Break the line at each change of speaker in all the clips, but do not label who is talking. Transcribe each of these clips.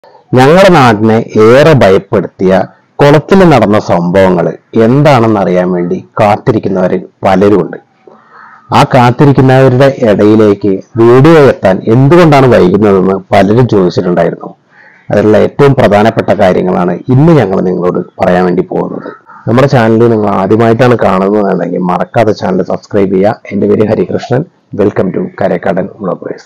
ഞങ്ങളുടെ നാടിനെ ഏറെ ഭയപ്പെടുത്തിയ കുളത്തിൽ നടന്ന സംഭവങ്ങൾ എന്താണെന്ന് അറിയാൻ വേണ്ടി കാത്തിരിക്കുന്നവർ പലരുമുണ്ട് ആ കാത്തിരിക്കുന്നവരുടെ ഇടയിലേക്ക് വീഡിയോ എത്താൻ എന്തുകൊണ്ടാണ് വൈകുന്നതെന്ന് പലരും ചോദിച്ചിട്ടുണ്ടായിരുന്നു അതിലുള്ള ഏറ്റവും പ്രധാനപ്പെട്ട കാര്യങ്ങളാണ് ഇന്ന് ഞങ്ങൾ നിങ്ങളോട് പറയാൻ വേണ്ടി പോകുന്നത് നമ്മുടെ ചാനൽ നിങ്ങൾ ആദ്യമായിട്ടാണ് കാണുന്നതെന്നുണ്ടെങ്കിൽ മറക്കാതെ ചാനൽ സബ്സ്ക്രൈബ് ചെയ്യുക എൻ്റെ പേര് Harikrishnan welcome to Karakkadan vloggers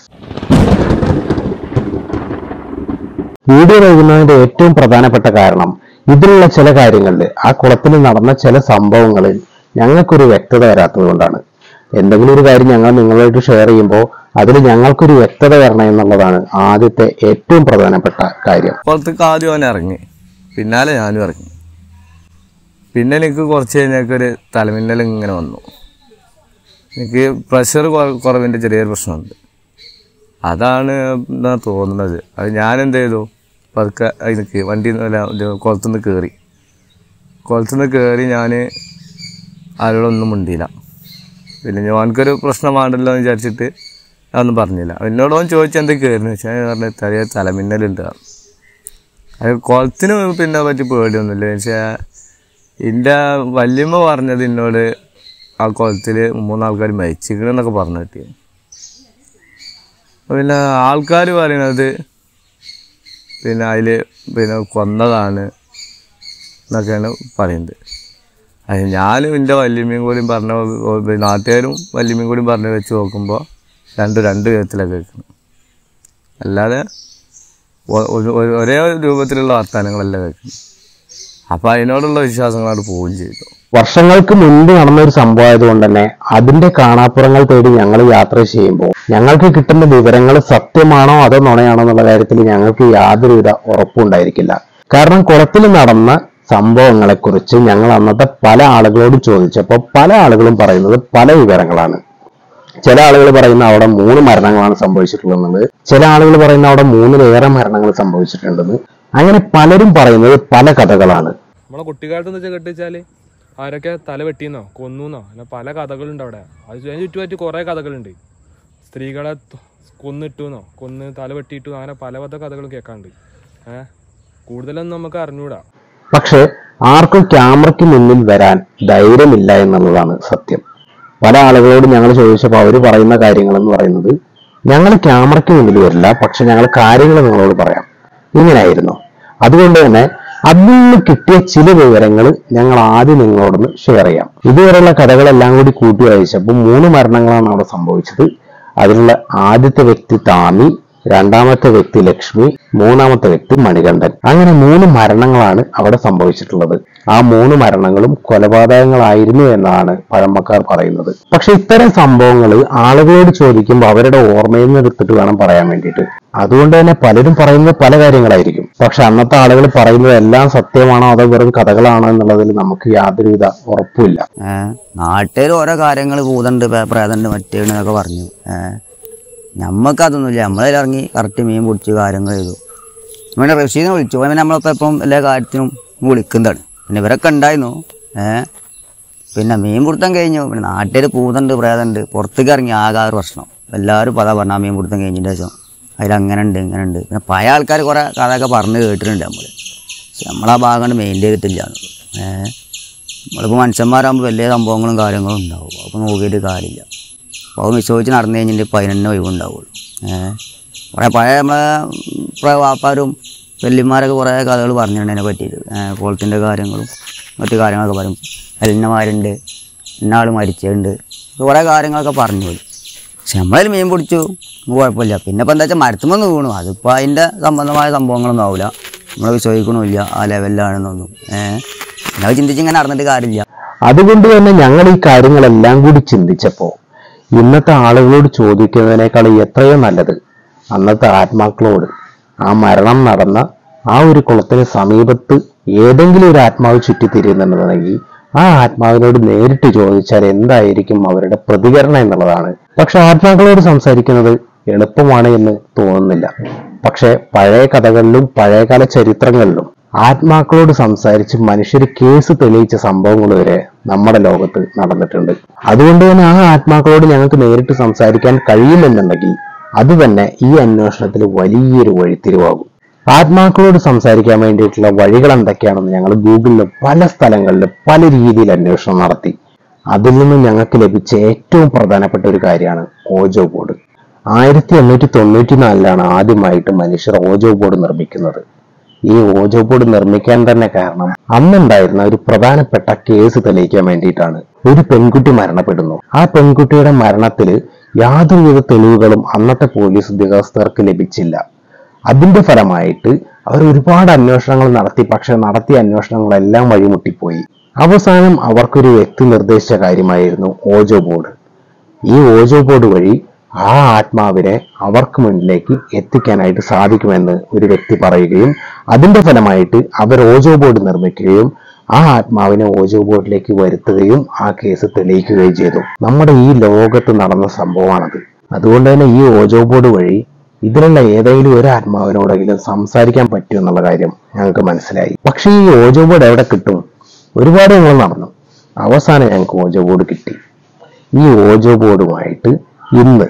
video വൈകുന്നതിന്റെ ഏറ്റവും പ്രധാനപ്പെട്ട കാരണം ഇതിലുള്ള ചില കാര്യങ്ങളിൽ ആ കുളത്തിൽ നടന്ന ചില സംഭവങ്ങളിൽ ഞങ്ങൾക്കൊരു വ്യക്തത വരാത്തത് കൊണ്ടാണ് എന്തെങ്കിലും ഒരു കാര്യം ഞങ്ങൾ നിങ്ങളായിട്ട് ഷെയർ ചെയ്യുമ്പോൾ അതിൽ ഞങ്ങൾക്കൊരു വ്യക്തത വരണം എന്നുള്ളതാണ് ആദ്യത്തെ ഏറ്റവും പ്രധാനപ്പെട്ട കാര്യം
പുറത്തേക്ക് ആദ്യം അവൻ ഇറങ്ങി പിന്നാലെ ഞാനും ഇറങ്ങി പിന്നെ എനിക്ക് കുറച്ച് കഴിഞ്ഞൊരു തലമിന്നൽ ഇങ്ങനെ വന്നു എനിക്ക് പ്രഷർ കുറവിൻ്റെ ചെറിയൊരു പ്രശ്നമുണ്ട് അതാണ് എന്നാ തോന്നുന്നത് അത് ഞാൻ എന്ത് ചെയ്തു പതുക്കെ എനിക്ക് വണ്ടി കുളത്തുനിന്ന് കയറി കുളത്തുനിന്ന് കയറി ഞാൻ ആരോടൊന്നും മുണ്ടിയില്ല പിന്നെ ഞാനൊരു പ്രശ്നമാണല്ലോ എന്ന് വിചാരിച്ചിട്ട് അതൊന്നും പറഞ്ഞില്ല എന്നോട് അവൻ ചോദിച്ചാൽ എന്തൊക്കെയായിരുന്നു വെച്ചാൽ ഞാൻ പറഞ്ഞു ചെറിയ തലമിന്നലുണ്ട് പറഞ്ഞു. അത് കുളത്തിന് പിന്നെ പറ്റി പേടിയൊന്നുമില്ല പക്ഷേ എൻ്റെ വല്യമ്മ പറഞ്ഞത് എന്നോട് ആ കുളത്തിൽ മൂന്നാൾക്കാർ മരിച്ചിരിക്കണെന്നൊക്കെ പറഞ്ഞു കിട്ടി പിന്നെ ആൾക്കാർ പറയണത് പിന്നെ അതിൽ പിന്നെ കൊന്നതാണ് എന്നൊക്കെയാണ് പറയുന്നത് അത് ഞാനും എൻ്റെ വല്യമ്മയും കൂടിയും പറഞ്ഞ പിന്നെ നാട്ടുകാരും വല്യമ്മയും കൂടിയും പറഞ്ഞ് വെച്ച് നോക്കുമ്പോൾ രണ്ട് രണ്ട് വിധത്തിലൊക്കെ കേൾക്കണം അല്ലാതെ ഒ- ഒരു- ഒരു- ഒരേ രൂപത്തിലുള്ള വർത്തമാനങ്ങളല്ല കേൾക്കുന്നത് അപ്പോൾ അതിനോടുള്ള വിശ്വാസങ്ങളോട് പോവുകയും ചെയ്തു
വർഷങ്ങൾക്ക് മുൻപ് നടന്ന ഒരു സംഭവമായതുകൊണ്ട് തന്നെ അതിന്റെ കാണാപ്പുറങ്ങൾ തേടി ഞങ്ങൾ യാത്ര ചെയ്യുമ്പോൾ ഞങ്ങൾക്ക് കിട്ടുന്ന വിവരങ്ങൾ സത്യമാണോ അതോ നുണയാണോ എന്നുള്ള കാര്യത്തിൽ ഞങ്ങൾക്ക് യാതൊരുവിധ ഉറപ്പുണ്ടായിരിക്കില്ല കാരണം കുളത്തിൽ നടന്ന സംഭവങ്ങളെക്കുറിച്ച് ഞങ്ങൾ അന്നത്തെ പല ആളുകളോട് ചോദിച്ചപ്പോൾ പല ആളുകളും പറയുന്നത് പല വിവരങ്ങളാണ് ചില ആളുകൾ പറയുന്ന അവിടെ മൂന്ന് മരണങ്ങളാണ് സംഭവിച്ചിട്ടുള്ളത് ചില ആളുകൾ പറയുന്ന അവിടെ മൂന്നിലേറെ മരണങ്ങൾ സംഭവിച്ചിട്ടുണ്ടെന്ന് അങ്ങനെ പലരും പറയുന്നത് പല കഥകളാണ്
നമ്മളെ കുട്ടിക്കാലത്ത് എന്ന് വെച്ചാൽ കെട്ടിച്ചാല് ആരൊക്കെ തല വെട്ടിയെന്നോ കൊന്നൂന്നോ അങ്ങനെ പല കഥകളുണ്ട് അവിടെ അത് അതിന് ചുറ്റുമായിട്ട് കുറേ കഥകളുണ്ട് സ്ത്രീകളെ ത- കൊന്നിട്ടുന്നോ കൊന്ന് തല വെട്ടിയിട്ടു അങ്ങനെ പല പല കഥകളും കേൾക്കാണ്ട് ഏഹ് കൂടുതലൊന്നും നമുക്ക് അറിഞ്ഞൂടാ
പക്ഷെ ആർക്കും ക്യാമറയ്ക്ക് മുന്നിൽ വരാൻ ധൈര്യമില്ല എന്നുള്ളതാണ് സത്യം പല ആളുകളോട് ഞങ്ങൾ ചോദിച്ചപ്പോൾ അവർ പറയുന്ന കാര്യങ്ങൾ എന്ന് പറയുന്നത് ഞങ്ങൾ ക്യാമറയ്ക്ക് മുന്നിൽ വരില്ല പക്ഷെ ഞങ്ങൾ കാര്യങ്ങൾ നിങ്ങളോട് പറയാം ഇങ്ങനെയായിരുന്നു അതുകൊണ്ട് തന്നെ അതിൽ നിന്ന് കിട്ടിയ ചില വിവരങ്ങൾ ഞങ്ങൾ ആദ്യം നിങ്ങളോടൊന്ന് ഷെയർ ചെയ്യാം ഇതുവരെയുള്ള കഥകളെല്ലാം കൂടി കൂട്ടി വായിച്ചപ്പോൾ മൂന്ന് മരണങ്ങളാണ് അവിടെ സംഭവിച്ചത് അതിലുള്ള ആദ്യത്തെ വ്യക്തി താമി രണ്ടാമത്തെ വ്യക്തി ലക്ഷ്മി മൂന്നാമത്തെ വ്യക്തി മണികണ്ഠൻ അങ്ങനെ മൂന്ന് മരണങ്ങളാണ് അവിടെ സംഭവിച്ചിട്ടുള്ളത് ആ മൂന്ന് മരണങ്ങളും കൊലപാതകങ്ങളായിരുന്നു എന്നാണ് പഴമക്കാർ പറയുന്നത് പക്ഷെ ഇത്തരം സംഭവങ്ങൾ ആളുകളോട് ചോദിക്കുമ്പോൾ അവരുടെ ഓർമ്മയിൽ നിന്ന് എടുത്തിട്ട് വേണം പറയാൻ വേണ്ടിയിട്ട് അതുകൊണ്ട് തന്നെ പലരും പറയുന്നത് പല കാര്യങ്ങളായിരിക്കും പക്ഷെ അന്നത്തെ ആളുകൾ പറയുന്നത് എല്ലാം സത്യമാണോ അതോ വെറും കഥകളാണോ എന്നുള്ളതിൽ നമുക്ക് യാതൊരുവിധ ഉറപ്പുമില്ല
ഏഹ് നാട്ടുകാർ ഓരോ കാര്യങ്ങൾ ഭൂതണ്ട് പേ- പ്രേതണ്ട് മറ്റേണ് എന്നൊക്കെ പറഞ്ഞു ഏഹ് നമ്മക്കതൊന്നുമില്ല നമ്മളിറങ്ങി കറക്റ്റ് മീൻ പിടിച്ച് കാര്യങ്ങൾ ചെയ്തു പിന്നെ റഷീദിനെ വിളിച്ചു അവൻ നമ്മളിപ്പോൾ ഇപ്പം എല്ലാ കാര്യത്തിനും വിളിക്കുന്നതാണ് പിന്നെ ഇവരൊക്കെ ഉണ്ടായിരുന്നു ഏഹ് പിന്നെ മീൻ പിടുത്തം കഴിഞ്ഞു പിന്നെ നാട്ടുകാർ പൂതണ്ട് പ്രേതണ്ട് പുറത്തേക്ക് ഇറങ്ങി ആകെ ആ ഒരു പ്രശ്നം എല്ലാവരും പതാ പറഞ്ഞ ആ മീൻ പിടുത്തം കഴിഞ്ഞതിൻ്റെ ശേഷം അതിലങ്ങനെ ഉണ്ട് ഇങ്ങനെ ഉണ്ട് പിന്നെ പഴയ ആൾക്കാർ കുറേ കഥയൊക്കെ പറഞ്ഞ് കേട്ടിട്ടുണ്ട് നമ്മൾ പക്ഷെ നമ്മളാ ഭാഗം കൊണ്ട് മെയിൻ ചെയ്തിട്ടില്ല ഏഹ് നമ്മളിപ്പോൾ മനുഷ്യന്മാരാകുമ്പോൾ വലിയ സംഭവങ്ങളും കാര്യങ്ങളും ഉണ്ടാവും അപ്പോൾ നോക്കിയിട്ട് കാര്യമില്ല അപ്പോൾ അത് വിശ്വസിച്ച് നടന്നു കഴിഞ്ഞിട്ട് പതിനെണ്ണ ഒഴിവുണ്ടാവുള്ളൂ ഏഹ് കുറേ പഴയ നമ്മളെ കുറേ വാപ്പാരും വല്യന്മാരൊക്കെ കുറേ കഥകൾ പറഞ്ഞിട്ടുണ്ട് അതിനെ പറ്റിയിട്ട് കുളത്തിൻ്റെ കാര്യങ്ങളും മറ്റു കാര്യങ്ങളൊക്കെ പറയും എലിനമാരുണ്ട് ഇന്നാൾ മരിച്ചിട്ടുണ്ട് കുറേ കാര്യങ്ങളൊക്കെ പറഞ്ഞു പോയി പക്ഷെ നമ്മളതിൽ മീൻ പിടിച്ചു നമുക്ക് കുഴപ്പമില്ല പിന്നെ ഇപ്പം എന്താ വെച്ചാൽ മരത്തുമ്പോൾ വീണു അതിപ്പോൾ അതിൻ്റെ സംബന്ധമായ സംഭവങ്ങളൊന്നും ആവില്ല നമ്മൾ വിശ്വസിക്കണമില്ല ആ ലെവലിലാണെന്നൊന്നും ഏഹ് നമ്മൾ ചിന്തിച്ച് ഇങ്ങനെ നടന്നിട്ട് കാര്യമില്ല
അതുകൊണ്ട് തന്നെ ഞങ്ങൾ ഈ കാര്യങ്ങളെല്ലാം കൂടി ചിന്തിച്ചപ്പോൾ ഇന്നത്തെ ആളുകളോട് ചോദിക്കുന്നതിനേക്കാൾ എത്രയോ നല്ലത് അന്നത്തെ ആത്മാക്കളോട് ആ മരണം നടന്ന ആ ഒരു കുളത്തിന് സമീപത്ത് ഏതെങ്കിലും ഒരു ആത്മാവ് ചുറ്റിത്തിരിയുന്നുണ്ടെന്നുണ്ടെങ്കിൽ ആ ആത്മാവിനോട് നേരിട്ട് ചോദിച്ചാൽ എന്തായിരിക്കും അവരുടെ പ്രതികരണം എന്നുള്ളതാണ് പക്ഷെ ആത്മാക്കളോട് സംസാരിക്കുന്നത് എളുപ്പമാണ് എന്ന് തോന്നുന്നില്ല പക്ഷെ പഴയ കഥകളിലും പഴയകാല ചരിത്രങ്ങളിലും ആത്മാക്കളോട് സംസാരിച്ച് മനുഷ്യർ കേസ് തെളിയിച്ച സംഭവങ്ങൾ വരെ നമ്മുടെ ലോകത്ത് നടന്നിട്ടുണ്ട് അതുകൊണ്ട് തന്നെ ആ ആത്മാക്കളോട് ഞങ്ങൾക്ക് നേരിട്ട് സംസാരിക്കാൻ കഴിയുമെന്നുണ്ടെങ്കിൽ അത് തന്നെ ഈ അന്വേഷണത്തിൽ വലിയൊരു വഴിത്തിരിവാകും ആത്മാക്കളോട് സംസാരിക്കാൻ വേണ്ടിയിട്ടുള്ള വഴികൾ എന്തൊക്കെയാണെന്ന് ഞങ്ങൾ ഗൂഗിളിൽ പല സ്ഥലങ്ങളിലും പല രീതിയിൽ അന്വേഷണം നടത്തി അതിൽ നിന്നും ഞങ്ങൾക്ക് ലഭിച്ച ഏറ്റവും പ്രധാനപ്പെട്ട ഒരു കാര്യമാണ് ഓജോ ബോർഡ് ആയിരത്തി എണ്ണൂറ്റി തൊണ്ണൂറ്റി നാലിലാണ് ആദ്യമായിട്ട് മനുഷ്യർ ഓജോ ബോർഡ് നിർമ്മിക്കുന്നത് ഈ ഓജോ ബോർഡ് നിർമ്മിക്കാൻ തന്നെ കാരണം അന്നുണ്ടായിരുന്ന ഒരു പ്രധാനപ്പെട്ട കേസ് തെളിയിക്കാൻ വേണ്ടിയിട്ടാണ് ഒരു പെൺകുട്ടി മരണപ്പെടുന്നു ആ പെൺകുട്ടിയുടെ മരണത്തിൽ യാതൊരുവിധ തെളിവുകളും അന്നത്തെ പോലീസ് ഉദ്യോഗസ്ഥർക്ക് ലഭിച്ചില്ല അതിന്റെ ഫലമായിട്ട് അവർ ഒരുപാട് അന്വേഷണങ്ങൾ നടത്തി പക്ഷെ നടത്തിയ അന്വേഷണങ്ങളെല്ലാം വഴിമുട്ടിപ്പോയി അവസാനം അവർക്കൊരു വ്യക്തി നിർദ്ദേശിച്ച കാര്യമായിരുന്നു ഓജോ ബോർഡ് ഈ ഓജോ ബോർഡ് വഴി ആ ആത്മാവിനെ അവർക്ക് മുന്നിലേക്ക് എത്തിക്കാനായിട്ട് സാധിക്കുമെന്ന് ഒരു വ്യക്തി പറയുകയും അതിന്റെ ഫലമായിട്ട് അവർ ഓജോ ബോർഡ് നിർമ്മിക്കുകയും ആ ആത്മാവിനെ ഓജോ ബോർഡിലേക്ക് വരുത്തുകയും ആ കേസ് തെളിയിക്കുകയും ചെയ്തു നമ്മുടെ ഈ ലോകത്ത് നടന്ന സംഭവമാണത് അതുകൊണ്ട് തന്നെ ഈ ഓജോ ബോർഡ് വഴി ഇതിലുള്ള ഏതെങ്കിലും ഒരു ആത്മാവിനോടെങ്കിലും സംസാരിക്കാൻ പറ്റും എന്നുള്ള കാര്യം ഞങ്ങൾക്ക് മനസ്സിലായി പക്ഷേ ഈ ഓജോ ബോർഡ് എവിടെ കിട്ടും ഒരുപാട് ഞങ്ങൾ നടന്നു അവസാനം ഞങ്ങൾക്ക് ഓജോ ബോർഡ് കിട്ടി ഈ ഓജോ ബോർഡുമായിട്ട് ഇന്ന്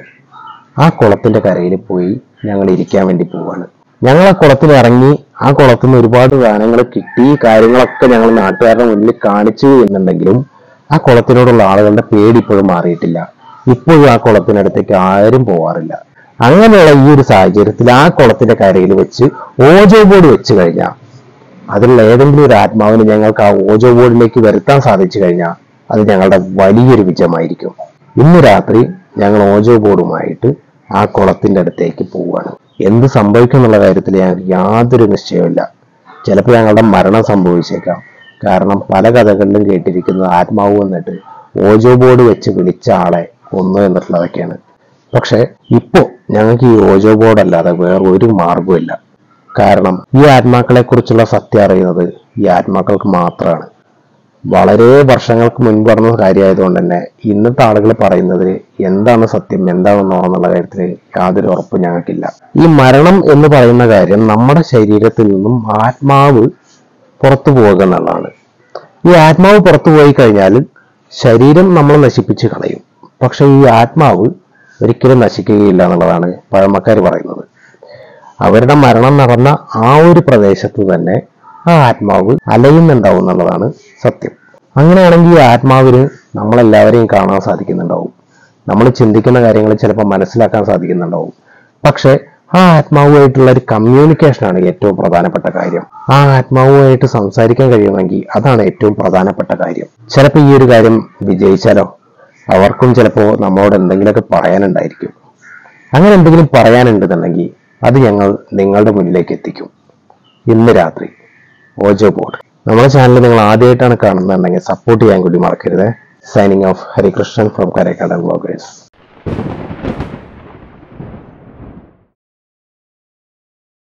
ആ കുളത്തിന്റെ കരയിൽ പോയി ഞങ്ങൾ ഇരിക്കാൻ വേണ്ടി പോവാണ് ഞങ്ങൾ ആ കുളത്തിൽ ഇറങ്ങി ആ കുളത്തിൽ നിന്ന് ഒരുപാട് ഗാനങ്ങൾ കിട്ടി ഈ കാര്യങ്ങളൊക്കെ ഞങ്ങൾ നാട്ടുകാരുടെ മുന്നിൽ കാണിച്ചു എന്നുണ്ടെങ്കിലും ആ കുളത്തിനോടുള്ള ആളുകളുടെ പേടി ഇപ്പോഴും മാറിയിട്ടില്ല ഇപ്പോഴും ആ കുളത്തിനടുത്തേക്ക് ആരും പോവാറില്ല അങ്ങനെയുള്ള ഈ ഒരു സാഹചര്യത്തിൽ ആ കുളത്തിന്റെ കരയിൽ വെച്ച് ഓജോ ബോർഡ് വെച്ച് കഴിഞ്ഞാൽ അതിലുള്ള ഏതെങ്കിലും ഒരു ആത്മാവിന് ഞങ്ങൾക്ക് ആ ഓജോ ബോർഡിലേക്ക് വരുത്താൻ സാധിച്ചു കഴിഞ്ഞാൽ അത് ഞങ്ങളുടെ വലിയൊരു വിജയമായിരിക്കും ഇന്ന് രാത്രി ഞങ്ങൾ ഓജോ ബോർഡുമായിട്ട് ആ കുളത്തിന്റെ അടുത്തേക്ക് പോവുകയാണ് എന്ത് സംഭവിക്കും എന്നുള്ള കാര്യത്തിൽ ഞങ്ങൾക്ക് യാതൊരു നിശ്ചയമില്ല ചിലപ്പോൾ ഞങ്ങളുടെ മരണം സംഭവിച്ചേക്കാം കാരണം പല കഥകളിലും കേട്ടിരിക്കുന്നത് ആത്മാവ് വന്നിട്ട് ഓജോ ബോർഡ് വെച്ച് വിളിച്ച ആളെ കൊന്നു എന്നിട്ടുള്ളതൊക്കെയാണ് പക്ഷെ ഇപ്പോ ഞങ്ങൾക്ക് ഈ ഓജോ ബോർഡ് അല്ലാതെ വേറെ ഒരു മാർഗവുമില്ല കാരണം ഈ ആത്മാക്കളെ കുറിച്ചുള്ള സത്യം അറിയുന്നത് ഈ ആത്മാക്കൾക്ക് മാത്രമാണ് വളരെ വർഷങ്ങൾക്ക് മുൻപ് നടന്ന കാര്യമായതുകൊണ്ട് തന്നെ ഇന്നത്തെ ആളുകൾ പറയുന്നതിൽ എന്താണ് സത്യം എന്താണ് എന്നുള്ള കാര്യത്തിൽ യാതൊരു ഉറപ്പും ഞങ്ങൾക്കില്ല ഈ മരണം എന്ന് പറയുന്ന കാര്യം നമ്മുടെ ശരീരത്തിൽ നിന്നും ആത്മാവ് പുറത്തു പോകുക എന്നുള്ളതാണ് ഈ ആത്മാവ് പുറത്തു പോയി കഴിഞ്ഞാൽ ശരീരം നമ്മൾ നശിപ്പിച്ച് കളയും പക്ഷെ ഈ ആത്മാവ് ഒരിക്കലും നശിക്കുകയില്ല എന്നുള്ളതാണ് പഴമക്കാർ പറയുന്നത് അവരുടെ മരണം നടന്ന ആ ഒരു പ്രദേശത്ത് തന്നെ ആ ആത്മാവ് അലയുന്നുണ്ടാവും എന്നുള്ളതാണ് സത്യം അങ്ങനെയാണെങ്കിൽ ഈ ആത്മാവിന് നമ്മളെല്ലാവരെയും കാണാൻ സാധിക്കുന്നുണ്ടാവും നമ്മൾ ചിന്തിക്കുന്ന കാര്യങ്ങൾ ചിലപ്പോൾ മനസ്സിലാക്കാൻ സാധിക്കുന്നുണ്ടാവും പക്ഷെ ആ ആത്മാവുമായിട്ടുള്ള ഒരു കമ്മ്യൂണിക്കേഷനാണ് ഏറ്റവും പ്രധാനപ്പെട്ട കാര്യം ആ ആത്മാവുമായിട്ട് സംസാരിക്കാൻ കഴിയുമെങ്കിൽ അതാണ് ഏറ്റവും പ്രധാനപ്പെട്ട കാര്യം ചിലപ്പോൾ ഈ ഒരു കാര്യം വിജയിച്ചാലോ അവർക്കും ചിലപ്പോൾ നമ്മളോട് എന്തെങ്കിലുമൊക്കെ പറയാനുണ്ടായിരിക്കും അങ്ങനെ എന്തെങ്കിലും പറയാനുണ്ടെന്നുണ്ടെങ്കിൽ അത് ഞങ്ങൾ നിങ്ങളുടെ മുന്നിലേക്ക് എത്തിക്കും ഇന്ന് രാത്രി ഓജോ ബോർഡ് നമ്മുടെ ചാനൽ നിങ്ങൾ ആദ്യമായിട്ടാണ് കാണുന്നുണ്ടെങ്കിൽ സപ്പോർട്ട് ചെയ്യാൻ കൂടി മറക്കരുത് signing off Harikrishnan from Karakkadan bloggers